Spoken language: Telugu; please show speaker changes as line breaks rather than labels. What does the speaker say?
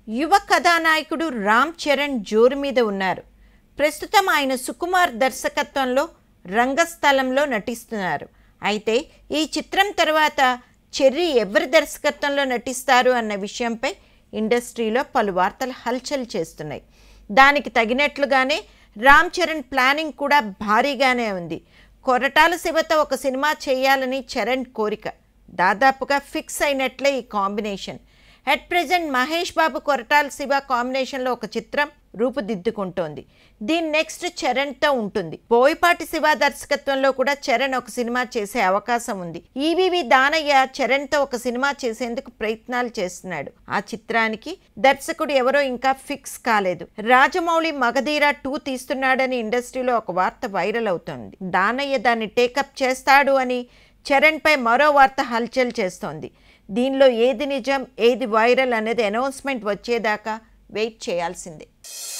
యువ కథానాయకుడు రామ్ చరణ్ జోరు మీద ఉన్నారు ప్రస్తుతం ఆయన సుకుమార్ దర్శకత్వంలో రంగస్థలంలో నటిస్తున్నారు అయితే ఈ చిత్రం తర్వాత చెర్రీ ఎవరి దర్శకత్వంలో నటిస్తారు అన్న విషయంపై ఇండస్ట్రీలో పలు వార్తలు హల్చల్ చేస్తున్నాయి దానికి తగినట్లుగానే రామ్ చరణ్ ప్లానింగ్ కూడా భారీగానే ఉంది కొరటాల శివతో ఒక సినిమా చేయాలని చరణ్ కోరిక దాదాపుగా ఫిక్స్ అయినట్లే ఈ combination at present Mahesh Babu Koratala Siva కాంబినేషన్లో ఒక చిత్రం రూపుదిద్దుకుంటోంది దీని నెక్స్ట్ చరణ్తో ఉంటుంది బోయపాటి శివ దర్శకత్వంలో కూడా చరణ్ ఒక సినిమా చేసే అవకాశం ఉంది ఈవీవి దానయ్య చరణ్తో ఒక సినిమా చేసేందుకు ప్రయత్నాలు చేస్తున్నాడు ఆ చిత్రానికి దర్శకుడు ఎవరో ఇంకా ఫిక్స్ కాలేదు రాజమౌళి మగధీర టూ తీస్తున్నాడని ఇండస్ట్రీలో ఒక వార్త వైరల్ అవుతోంది దానయ్య దాన్ని టేకప్ చేస్తాడు అని చరణ్పై మరో వార్త హల్చల్ చేస్తోంది దీనిలో ఏది నిజం ఏది వైరల్ అనేది అనౌన్స్మెంట్ వచ్చేదాకా వెయిట్ చేయాల్సిందే